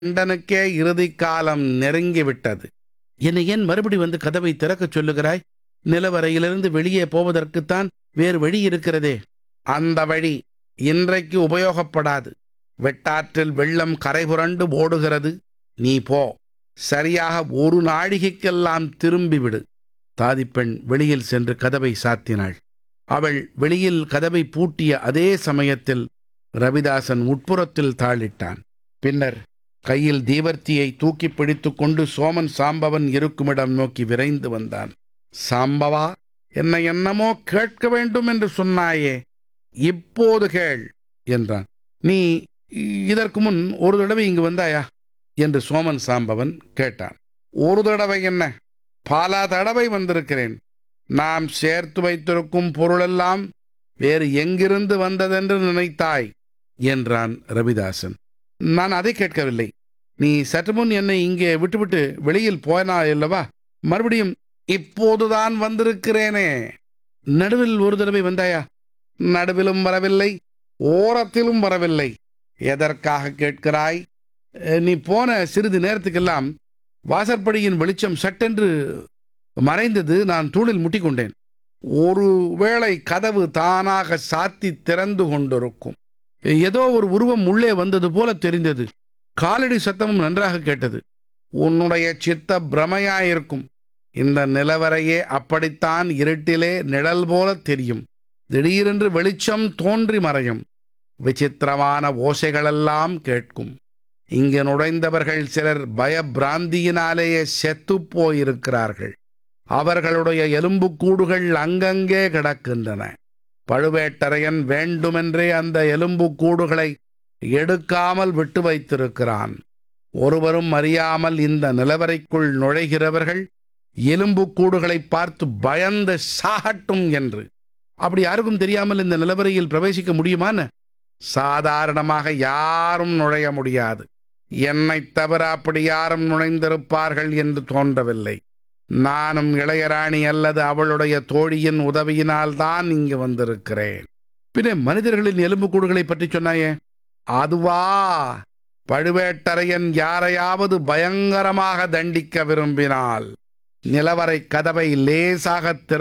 கண்டனுக்கே இறுதி காலம் நெருங்கிவிட்டது என்னை ஏன் மறுபடி வந்து கதவை திறக்கச் சொல்லுகிறாய் நிலவரையிலிருந்து வெளியே போவதற்குத்தான் வேறு வழி இருக்கிறதே அந்த வழி இன்றைக்கு உபயோகப்படாது வெட்டாற்றில் வெள்ளம் கரைபுரண்டு ஓடுகிறது நீ போ சரியாக ஒரு நாழிகைக்கெல்லாம் திரும்பிவிடு தாதிப்பெண் வெளியில் சென்று கதவை சாத்தினாள் அவள் வெளியில் கதவை பூட்டிய அதே சமயத்தில் ரவிதாசன் உட்புறத்தில் தாளிட்டான் பின்னர் கையில் தீவர்த்தியை தூக்கி பிடித்துக் கொண்டு சோமன் சாம்பவன் இருக்குமிடம் நோக்கி விரைந்து வந்தான் சாம்பவா என்னை என்னமோ கேட்க வேண்டும் என்று சொன்னாயே இப்போது கேள் என்றான் நீ இதற்கு முன் ஒரு தடவை இங்கு வந்தாயா என்று சோமன் சாம்பவன் கேட்டான் ஒரு தடவை என்ன பல தடவை வந்திருக்கிறேன் நாம் சேர்த்து வைத்திருக்கும் பொருளெல்லாம் வேறு எங்கிருந்து வந்ததென்று நினைத்தாய் என்றான் ரவிதாசன் நான் அதை கேட்கவில்லை நீ சற்று முன் என்னை இங்கே விட்டுவிட்டு வெளியில் போனாய் அல்லவா மறுபடியும் இப்போதுதான் வந்திருக்கிறேனே நடுவில் ஒரு தடவை வந்தாயா நடுவிலும் வரவில்லை ஓரத்திலும் வரவில்லை எதற்காக கேட்கிறாய் அஹ், நீ போன சிறிது நேரத்துக்கெல்லாம் வாசற்படியின் வெளிச்சம் சட்டென்று மறைந்தது நான் தூணில் முட்டிக்கொண்டேன் ஒருவேளை கதவு தானாக சாத்தி திறந்து கொண்டிருக்கும் ஏதோ ஒரு உருவம் உள்ளே வந்தது போல தெரிந்தது காலடி சத்தமும் நன்றாக கேட்டது உன்னுடைய சித்த பிரமையாயிருக்கும் இந்த நிலவரையே அப்படித்தான் இருட்டிலே நிழல் போல தெரியும் திடீரென்று வெளிச்சம் தோன்றி மறையும் விசித்திரமான ஓசைகளெல்லாம் கேட்கும் இங்கு நுழைந்தவர்கள் சிலர் பயபிராந்தியினாலேயே செத்துப் போயிருக்கிறார்கள் அவர்களுடைய எலும்புக்கூடுகள் அங்கங்கே கிடக்கின்றன பழுவேட்டரையன் வேண்டுமென்றே அந்த எலும்புக்கூடுகளை எடுக்காமல் விட்டு வைத்திருக்கிறான் ஒருவரும் அறியாமல் இந்த நிலவரைக்குள் நுழைகிறவர்கள் எலும்புக்கூடுகளை பார்த்து பயந்து சாகட்டும் என்று அப்படி யாருக்கும் தெரியாமல் இந்த நிலவரையில் பிரவேசிக்க முடியுமான சாதாரணமாக யாரும் நுழைய முடியாது என்னைத் தவிர அப்படி யாரும் நுழைந்திருப்பார்கள் என்று தோன்றவில்லை நானும் இளையராணி அல்லது அவளுடைய தோழியின் உதவியினால் தான் இங்கு வந்திருக்கிறேன் பின்ன மனிதர்களின் எலும்புக்கூடுகளை பற்றி சொன்னாயே அதுவா பழுவேட்டரையன் யாரையாவது பயங்கரமாக தண்டிக்க விரும்பினால் நிலவரை கதவை லேசாக திற